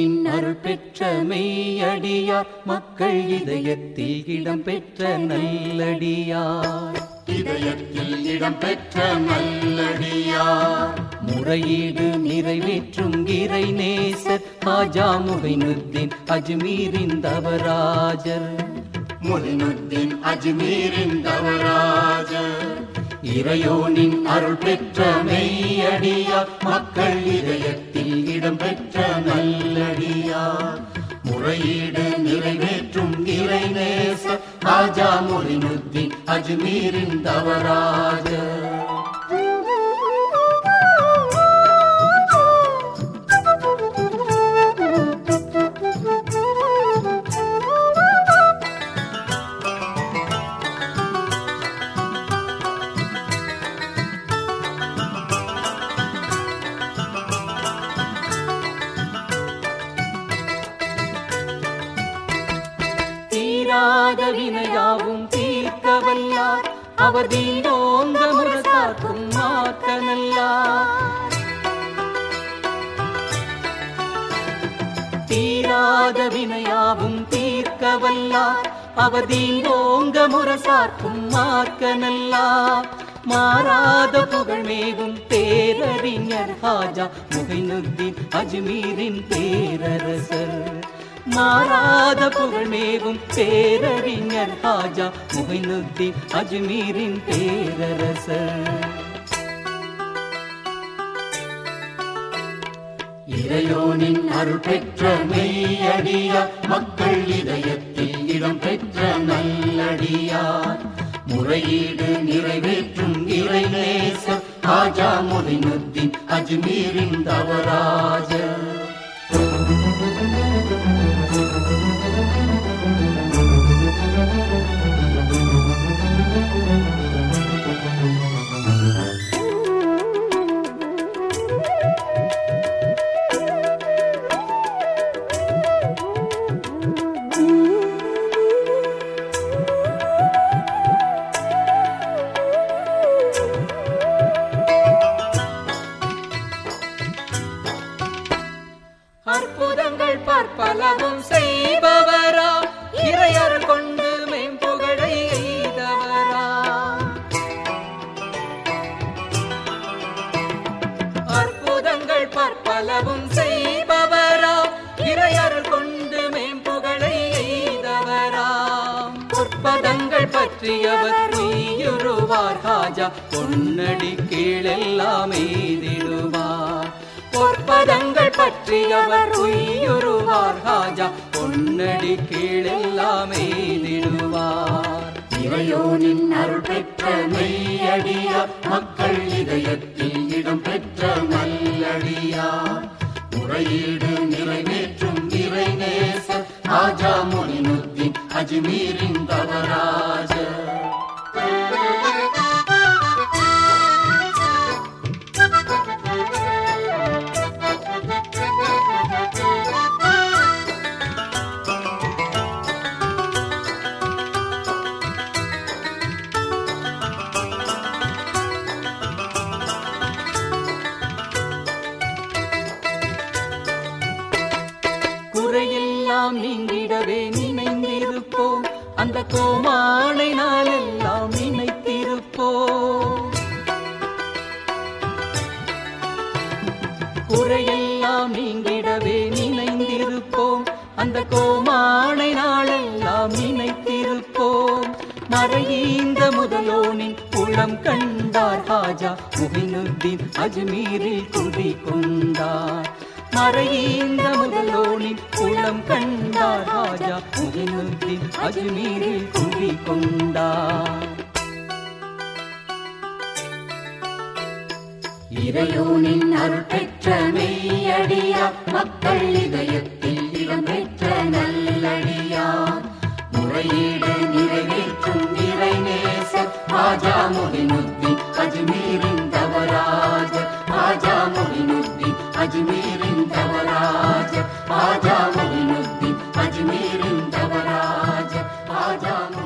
இறையோனின் அருள் பெற்ற மெய்யடியார் மக்கள் இதயத்தில் இடம் பெற்ற நல்லடியார் இதயத்தில் இடம் பெற்ற நல்லடியார் முறையீடு நிறைவேற்றும் இறை நேசர் ஹாஜா முகைனுத்தீன் அஜ்மீரின் தவராஜர் முலினுத்தீன் அஜ்மீரின் தவராஜர் இறையோனின் அருள் பெற்ற மெய்யடியார் மக்கள் இதயத்தில் இடம் பெற்ற நல்லடியார் முறையீடு நிறைவேற்றும் இறைநேச ராஜா மொழினுத்தீன் அஜ்மீரின் தவராஜர் தீராத வினையாவும் தீர்க்கவல்லார் அவர் தீண்டோங்க முரசாக்கும் மாக்க நல்லார் தீராத வினையாவும் தீர்க்கவல்லார் அவர் தீண்டோங்க முரசாக்கும் மாக்க நல்லார் மாறாத புகழ்மேவும் பேரறிஞர் ஹாஜா முகைனுத்தீன் அஜ்மீரின் பேரரசர் மாறாத புகழ்மேவும் பேரறிஞர் ஹாஜா முகைனுத்தீன் அஜ்மீரின் பேரரசர் இறையோனின் அருள் பெற்ற மெய்யடியார் மக்கள் இதயத்தில் இடம் பெற்ற நல்லடியார் முறையீடு நிறைவேற்றும் இறைநேச ராஜா மொழினுத்தீன் அஜ்மீரின் தவராஜர் அற்புதங்கள் பற்பலவும் செய்பவரா இறையருள் கொண்டு மேம்புகழை எய்தவரா அற்புதங்கள் பற்பலவும் செய்பவரா இறையருள் கொண்டு மேம்புகழை எய்தவரா பொற்பதங்கள் பற்றியவர் உயிருவார் ஹாஜா பொன்னடி கீழெல்லாம் எய்திடுவார் பொற்பதங்கள் பற்றியவர் உயிருவார் ஹாஜா பொன்னடி கீழெல்லாம் எய்திடுவார் இறையோனின் அருள் பெற்ற மெய்யடியார் மக்கள் இதயத்தில் இடம் பெற்ற நல்லடியார் முறையீடு நிறைவேற்றும் இறைநேச ராஜா மொழினுத்தீன் அஜ்மீரின் தவராஜர் குறையெல்லாம் நீங்கிடவே நினைந்திருப்போம் அந்த கோமானை நாளெல்லாம் நினைத்திருப்போம் குறையெல்லாம் நீங்கிடவே நினைந்திருப்போம் அந்த கோமானை நாளெல்லாம் நினைத்திருப்போம் மறையீந்த முதலோனின் புலம் கண்டார் ஹாஜா முகினுத்தீன் அஜ்மீரில் குடி கொண்டார் மறையீந்த முதலோனின் புலம் கண்டார் ஹாஜா முகினுத்தீன் அஜ்மீரில் குடி கொண்டார் இறையோனின் அருள் பெற்ற மெய்யடியார் மக்கள் இதயத்தில் இடம் பெற்ற நல்லடியார் முறையீடு நிறைவேற்றும் இறைநேச ராஜா மொழினுத்தீன் அஜ்மீரின் தவராஜ ராஜா மொழினுத்தீன் அஜ்மீரின் தவராஜ ராஜா மொழினுத்தீன் அஜ்மீரின் தவராஜ ராஜா